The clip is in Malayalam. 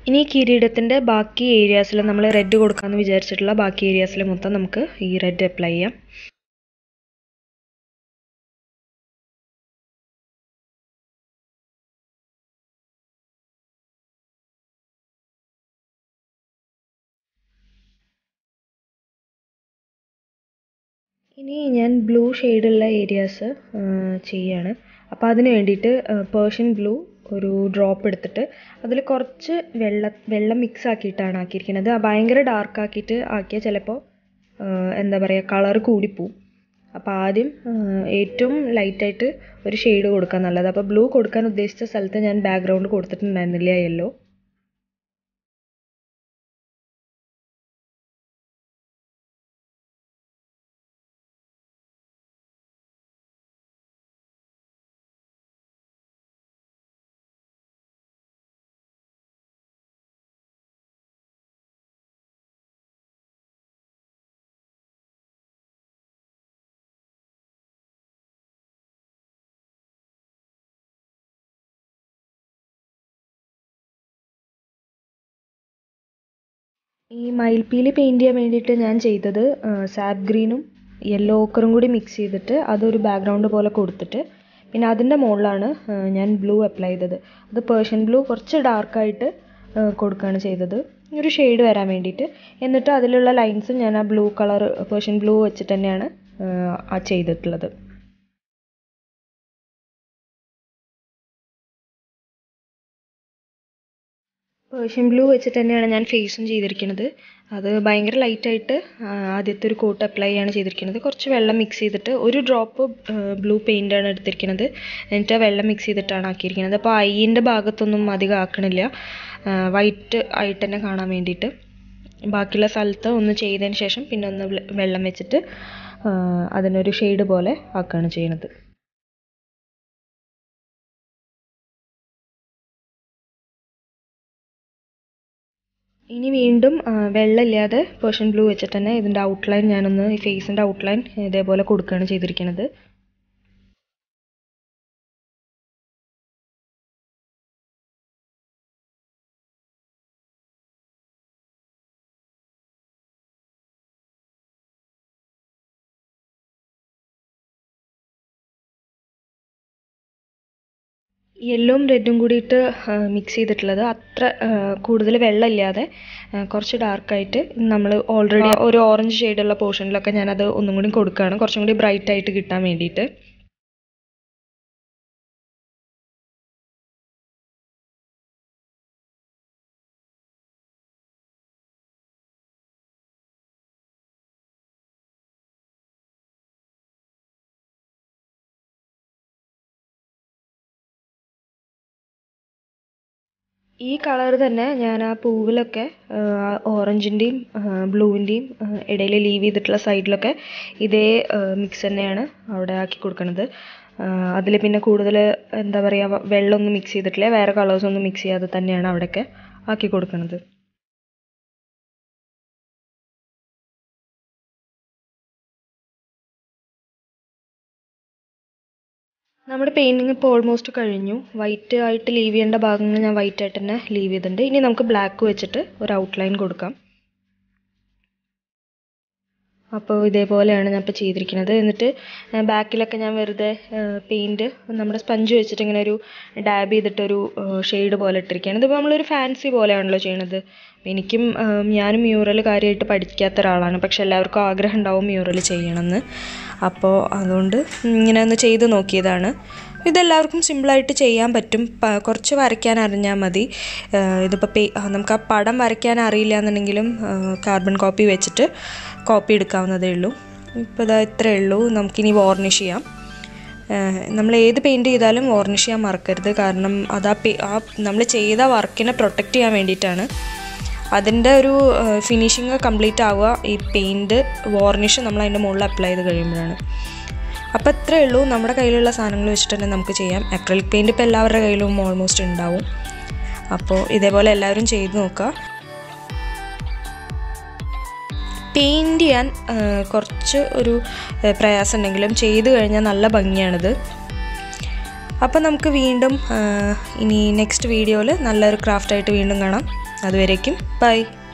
ഇനി ഈ കിരീടത്തിൻ്റെ ബാക്കി ഏരിയാസിൽ നമ്മൾ റെഡ് കൊടുക്കാമെന്ന് വിചാരിച്ചിട്ടുള്ള ബാക്കി ഏരിയാസിൽ മൊത്തം നമുക്ക് ഈ റെഡ് അപ്ലൈ ചെയ്യാം ഇനി ഞാൻ ബ്ലൂ ഷെയ്ഡുള്ള ഏരിയാസ് ചെയ്യാണ് അപ്പോൾ അതിന് വേണ്ടിയിട്ട് പേർഷ്യൻ ബ്ലൂ ഒരു ഡ്രോപ്പ് എടുത്തിട്ട് അതിൽ കുറച്ച് വെള്ള വെള്ളം മിക്സ് ആക്കിയിട്ടാണ് ആക്കിയിരിക്കുന്നത് ഭയങ്കര ഡാർക്ക് ആക്കിയിട്ട് ആക്കിയാൽ ചിലപ്പോൾ എന്താ പറയുക കളർ കൂടിപ്പോവും അപ്പോൾ ആദ്യം ഏറ്റവും ലൈറ്റായിട്ട് ഒരു ഷെയ്ഡ് കൊടുക്കാൻ നല്ലത് അപ്പോൾ ബ്ലൂ കൊടുക്കാൻ ഉദ്ദേശിച്ച സ്ഥലത്ത് ഞാൻ ബാക്ക്ഗ്രൗണ്ട് കൊടുത്തിട്ടുണ്ടായിരുന്നില്ല യെല്ലോ ഈ മയിൽപ്പീലി പെയിൻറ് ചെയ്യാൻ വേണ്ടിയിട്ട് ഞാൻ ചെയ്തത് സാപ്പ് ഗ്രീനും യെല്ലോ ഓക്കറും കൂടി മിക്സ് ചെയ്തിട്ട് അതൊരു ബാക്ക്ഗ്രൗണ്ട് പോലെ കൊടുത്തിട്ട് പിന്നെ അതിൻ്റെ മുകളിലാണ് ഞാൻ ബ്ലൂ അപ്ലൈ ചെയ്തത് അത് പേർഷ്യൻ ബ്ലൂ കുറച്ച് ഡാർക്കായിട്ട് കൊടുക്കുകയാണ് ചെയ്തത് ഒരു ഷെയ്ഡ് വരാൻ വേണ്ടിയിട്ട് എന്നിട്ട് അതിലുള്ള ലൈൻസും ഞാൻ ആ ബ്ലൂ കളർ പേർഷ്യൻ ബ്ലൂ വെച്ചിട്ട് തന്നെയാണ് ആ ചെയ്തിട്ടുള്ളത് പേർഷ്യൻ ബ്ലൂ വെച്ചിട്ട് തന്നെയാണ് ഞാൻ ഫേസും ചെയ്തിരിക്കുന്നത് അത് ഭയങ്കര ലൈറ്റായിട്ട് ആദ്യത്തെ ഒരു കോട്ട് അപ്ലൈ ചെയ്യാണ് ചെയ്തിരിക്കുന്നത് കുറച്ച് വെള്ളം മിക്സ് ചെയ്തിട്ട് ഒരു ഡ്രോപ്പ് ബ്ലൂ പെയിൻ്റാണ് എടുത്തിരിക്കുന്നത് എന്നിട്ട് ആ വെള്ളം മിക്സ് ചെയ്തിട്ടാണ് ആക്കിയിരിക്കുന്നത് അപ്പോൾ ഐൻ്റെ ഭാഗത്തൊന്നും അധികം ആക്കണില്ല വൈറ്റ് ആയിട്ട് തന്നെ കാണാൻ വേണ്ടിയിട്ട് ബാക്കിയുള്ള സ്ഥലത്ത് ഒന്ന് ചെയ്തതിന് ശേഷം പിന്നെ ഒന്ന് വെള്ളം വെച്ചിട്ട് അതിനൊരു ഷെയ്ഡ് പോലെ ആക്കുകയാണ് ചെയ്യുന്നത് ഇനി വീണ്ടും വെള്ളമില്ലാതെ പേർഷ്യൻ ബ്ലൂ വെച്ചിട്ട് തന്നെ ഇതിൻ്റെ ഔട്ട്ലൈൻ ഞാനൊന്ന് ഈ ഫേസിൻ്റെ ഔട്ട്ലൈൻ ഇതേപോലെ കൊടുക്കുകയാണ് ചെയ്തിരിക്കുന്നത് യെല്ലോയും റെഡും കൂടിയിട്ട് മിക്സ് ചെയ്തിട്ടുള്ളത് അത്ര കൂടുതൽ വെള്ളമില്ലാതെ കുറച്ച് ഡാർക്കായിട്ട് നമ്മൾ ഓൾറെഡി ഒരു ഓറഞ്ച് ഷെയ്ഡുള്ള പോർഷനിലൊക്കെ ഞാനത് ഒന്നും കൂടി കൊടുക്കുകയാണ് കുറച്ചും കൂടി ബ്രൈറ്റ് ആയിട്ട് കിട്ടാൻ വേണ്ടിയിട്ട് ഈ കളർ തന്നെ ഞാൻ ആ പൂവിലൊക്കെ ഓറഞ്ചിൻ്റെയും ബ്ലൂവിൻ്റെയും ഇടയിൽ ലീവ് ചെയ്തിട്ടുള്ള സൈഡിലൊക്കെ ഇതേ മിക്സ് തന്നെയാണ് അവിടെ ആക്കി കൊടുക്കുന്നത് അതിൽ പിന്നെ കൂടുതൽ എന്താ പറയുക വെള്ളമൊന്നും മിക്സ് ചെയ്തിട്ടില്ല വേറെ കളേഴ്സ് ഒന്നും മിക്സ് ചെയ്യാതെ തന്നെയാണ് അവിടെയൊക്കെ ആക്കി കൊടുക്കുന്നത് നമ്മുടെ പെയിൻറ്റിങ് ഇപ്പോൾ ഓൾമോസ്റ്റ് കഴിഞ്ഞു വൈറ്റ് ആയിട്ട് ലീവ് ചെയ്യേണ്ട ഭാഗങ്ങൾ ഞാൻ വൈറ്റ് ആയിട്ട് തന്നെ ലീവ് ചെയ്തിട്ടുണ്ട് ഇനി നമുക്ക് ബ്ലാക്ക് വെച്ചിട്ട് ഒരു ഔട്ട്ലൈൻ കൊടുക്കാം അപ്പോൾ ഇതേപോലെയാണ് ഞാൻ ഇപ്പോൾ ചെയ്തിരിക്കുന്നത് എന്നിട്ട് ബാക്കിലൊക്കെ ഞാൻ വെറുതെ പെയിൻറ്റ് നമ്മുടെ സ്പഞ്ച് വെച്ചിട്ട് ഇങ്ങനെ ഒരു ഡാബ് ചെയ്തിട്ടൊരു ഷെയ്ഡ് പോലെ ഇട്ടിരിക്കുകയാണ് ഇതിപ്പോൾ നമ്മളൊരു ഫാൻസി പോലെയാണല്ലോ ചെയ്യണത് എനിക്കും ഞാനും മ്യൂറൽ കാര്യമായിട്ട് പഠിക്കാത്ത ഒരാളാണ് പക്ഷെ എല്ലാവർക്കും ആഗ്രഹം ഉണ്ടാവും മ്യൂറൽ ചെയ്യണമെന്ന് അപ്പോൾ അതുകൊണ്ട് ഇങ്ങനെ ഒന്ന് ചെയ്ത് നോക്കിയതാണ് ഇതെല്ലാവർക്കും സിമ്പിളായിട്ട് ചെയ്യാൻ പറ്റും കുറച്ച് വരയ്ക്കാൻ അറിഞ്ഞാൽ മതി ഇതിപ്പോൾ പേ നമുക്ക് ആ പടം വരയ്ക്കാൻ അറിയില്ല എന്നുണ്ടെങ്കിലും കാർബൺ കോപ്പി വെച്ചിട്ട് കോപ്പി എടുക്കാവുന്നതേ ഉള്ളൂ ഇപ്പോൾ ഇതാ ഇത്രയേ ഉള്ളൂ നമുക്കിനി വാർണിഷ് ചെയ്യാം നമ്മൾ ഏത് പെയിൻറ്റ് ചെയ്താലും വാർണിഷ് ചെയ്യാൻ മറക്കരുത് കാരണം അത് ആ പേ ആ നമ്മൾ ചെയ്ത വർക്കിനെ പ്രൊട്ടക്റ്റ് ചെയ്യാൻ വേണ്ടിയിട്ടാണ് അതിൻ്റെ ഒരു ഫിനിഷിങ് കംപ്ലീറ്റ് ആവുക ഈ പെയിൻറ്റ് വാർണിഷ് നമ്മൾ അതിൻ്റെ മുകളിൽ അപ്ലൈ ചെയ്ത് കഴിയുമ്പോഴാണ് അപ്പോൾ ഇത്രയേ ഉള്ളൂ നമ്മുടെ കയ്യിലുള്ള സാധനങ്ങൾ വെച്ചിട്ട് തന്നെ നമുക്ക് ചെയ്യാം അക്രലിക് പെയിൻറ്റ് ഇപ്പോൾ എല്ലാവരുടെ കയ്യിലും ഓൾമോസ്റ്റ് ഉണ്ടാവും അപ്പോൾ ഇതേപോലെ എല്ലാവരും ചെയ്ത് നോക്കുക പെയിൻറ്റ് ചെയ്യാൻ കുറച്ച് ഒരു പ്രയാസം ഉണ്ടെങ്കിലും ചെയ്ത് കഴിഞ്ഞാൽ നല്ല ഭംഗിയാണിത് അപ്പോൾ നമുക്ക് വീണ്ടും ഇനി നെക്സ്റ്റ് വീഡിയോയിൽ നല്ലൊരു ക്രാഫ്റ്റായിട്ട് വീണ്ടും കാണാം അതുവരേക്കും ബൈ